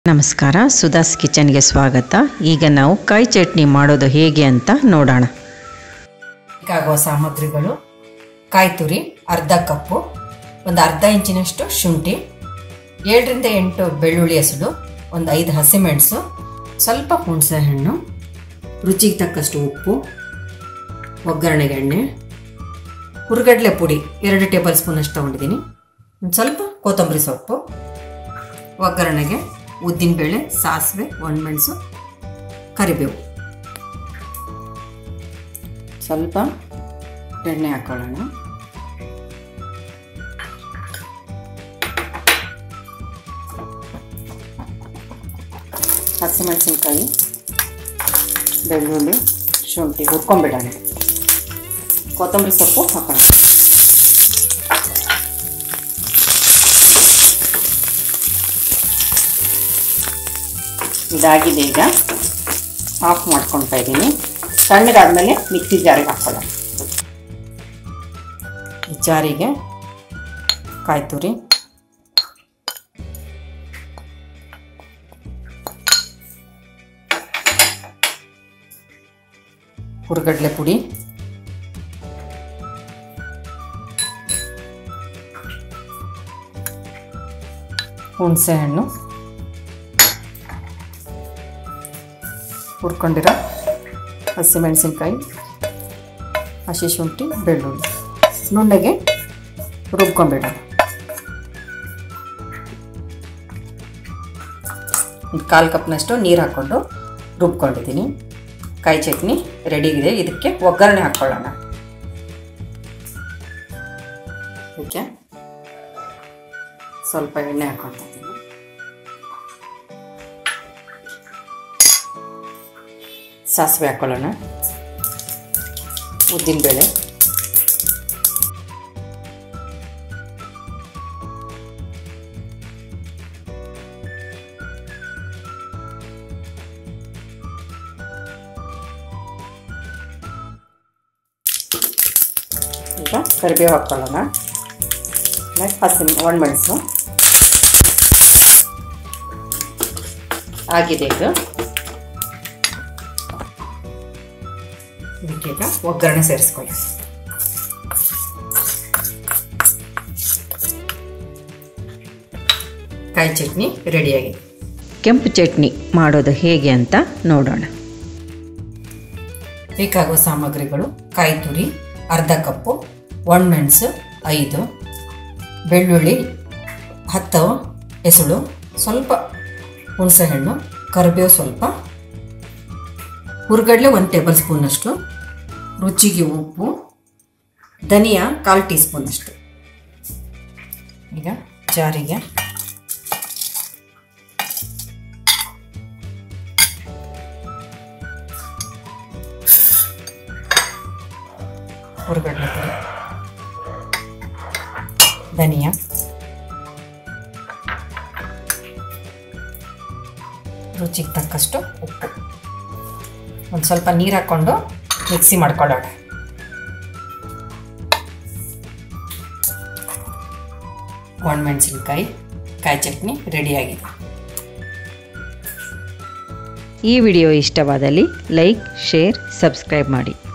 ನಮಸ್ಕಾರ ಸುಧಾಸ್ ಕಿಚನ್ಗೆ ಸ್ವಾಗತ ಈಗ ನಾವು ಕಾಯಿ ಚಟ್ನಿ ಮಾಡೋದು ಹೇಗೆ ಅಂತ ನೋಡೋಣ ಬೇಕಾಗುವ ಸಾಮಗ್ರಿಗಳು ಕಾಯಿ ತುರಿ ಅರ್ಧ ಕಪ್ಪು ಒಂದು ಅರ್ಧ ಇಂಚಿನಷ್ಟು ಶುಂಠಿ ಏಳರಿಂದ ಎಂಟು ಬೆಳ್ಳುಳ್ಳಿ ಹಸುಳು ಒಂದು ಐದು ಹಸಿಮೆಣಸು ಸ್ವಲ್ಪ ಹುಣಸೆ ಹಣ್ಣು ರುಚಿಗೆ ತಕ್ಕಷ್ಟು ಉಪ್ಪು ಒಗ್ಗರಣೆಗೆ ಎಣ್ಣೆ ಹುರ್ಗಡ್ಲೆ ಪುಡಿ ಎರಡು ಟೇಬಲ್ ಸ್ಪೂನಷ್ಟು ತೊಗೊಂಡಿದ್ದೀನಿ ಒಂದು ಸ್ವಲ್ಪ ಕೊತ್ತಂಬರಿ ಸೊಪ್ಪು ಒಗ್ಗರಣೆಗೆ ಉದ್ದಿನಬೇಳೆ ಸಾಸಿವೆ ಒಣಮೆಣಸು ಕರಿಬೇವು ಸ್ವಲ್ಪ ಎಣ್ಣೆ ಹಾಕೊಳ್ಳೋಣ ಹಸಿಮೆಣಸಿನ್ಕಾಯಿ ಬೆಳ್ಳುಳ್ಳಿ ಶುಂಠಿ ಹುರ್ಕೊಂಡ್ಬಿಡೋಣ ಕೊತ್ತಂಬರಿ ಸೊಪ್ಪು ಹಾಕೋಣ ಇದಾಗಿದೆ ಈಗ ಆಫ್ ಮಾಡ್ಕೊಳ್ತಾ ಇದ್ದೀನಿ ತಣ್ಣಗಾದ್ಮೇಲೆ ಮಿಕ್ಸಿ ಜಾರಿಗೆ ಹಾಕೊಳ್ಳೋಣ ಈ ಜಾರಿಗೆ ಕಾಯಿ ತುರಿ ಹುರ್ಗಡ್ಲೆ ಪುಡಿ ಹುಣಸೆ ಹಣ್ಣು ಹುರ್ಕೊಂಡಿರೋ ಹಸಿಮೆಣಸಿನ್ಕಾಯಿ ಹಸಿ ಶುಂಠಿ ಬೆಳ್ಳುಳ್ಳಿ ನುಣ್ಣಗೆ ರುಬ್ಕೊಂಡ್ಬಿಡೋಣ ಒಂದು ಕಾಲು ಕಪ್ನಷ್ಟು ನೀರು ಹಾಕ್ಕೊಂಡು ರುಬ್ಕೊಂಡಿದ್ದೀನಿ ಕಾಯಿ ಚಟ್ನಿ ರೆಡಿಗಿದೆ ಇದಕ್ಕೆ ಒಗ್ಗರಣೆ ಹಾಕ್ಕೊಳ್ಳೋಣ ಇದಕ್ಕೆ ಸ್ವಲ್ಪ ಎಣ್ಣೆ ಹಾಕ್ಕೊಳ್ತಾ ಇದ್ದೀನಿ ಸಾಸಿವೆ ಹಾಕ್ಕೊಳ್ಳೋಣ ಉದ್ದಿನಬೇಳೆ ಈಗ ಕರಿಬೇವು ಹಾಕ್ಕೊಳ್ಳೋಣ ಆಮೇಲೆ ಹಸಿ ಒಣಮೆಣಸು ಆಗಿದೆ ಇದು ಇದಕ್ಕೀಗ ಒಗ್ಗರಣೆ ಸೇರಿಸ್ಕೊಳ್ಳಿ ಕಾಯಿ ಚಟ್ನಿ ರೆಡಿಯಾಗಿದೆ ಕೆಂಪು ಚಟ್ನಿ ಮಾಡೋದು ಹೇಗೆ ಅಂತ ನೋಡೋಣ ಬೇಕಾಗುವ ಸಾಮಗ್ರಿಗಳು ಕಾಯಿ ತುರಿ ಅರ್ಧ ಕಪ್ಪು ಒಣಮೆಣಸು ಐದು ಬೆಳ್ಳುಳ್ಳಿ ಹತ್ತು ಎಸಳು ಸ್ವಲ್ಪ ಹುಣಸೆಹಣ್ಣು ಕರಿಬೇವು ಸ್ವಲ್ಪ ಹುರ್ಗಡ್ಲೆ ಒಂದು ಟೇಬಲ್ ಸ್ಪೂನಷ್ಟು ರುಚಿಗೆ ಉಪ್ಪು ಧನಿಯಾ ಕಾಲು ಟೀ ಸ್ಪೂನಷ್ಟು ಈಗ ಜಾರಿಗೆ ಹುರ್ಗಡ್ಲೆ ಪುಡಿ ಧನಿಯಾ ರುಚಿಗೆ ತಕ್ಕಷ್ಟು ಉಪ್ಪು ಒಂದು ಸ್ವಲ್ಪ ನೀರು ಹಾಕ್ಕೊಂಡು ಮಿಕ್ಸಿ ಮಾಡ್ಕೊಳ್ಳೋಣ ಒಣಮೆಣಸಿನ್ಕಾಯಿ ಕಾಯಿ ಚಟ್ನಿ ರೆಡಿಯಾಗಿದೆ ಈ ವಿಡಿಯೋ ಇಷ್ಟವಾದಲ್ಲಿ ಲೈಕ್ ಶೇರ್ ಸಬ್ಸ್ಕ್ರೈಬ್ ಮಾಡಿ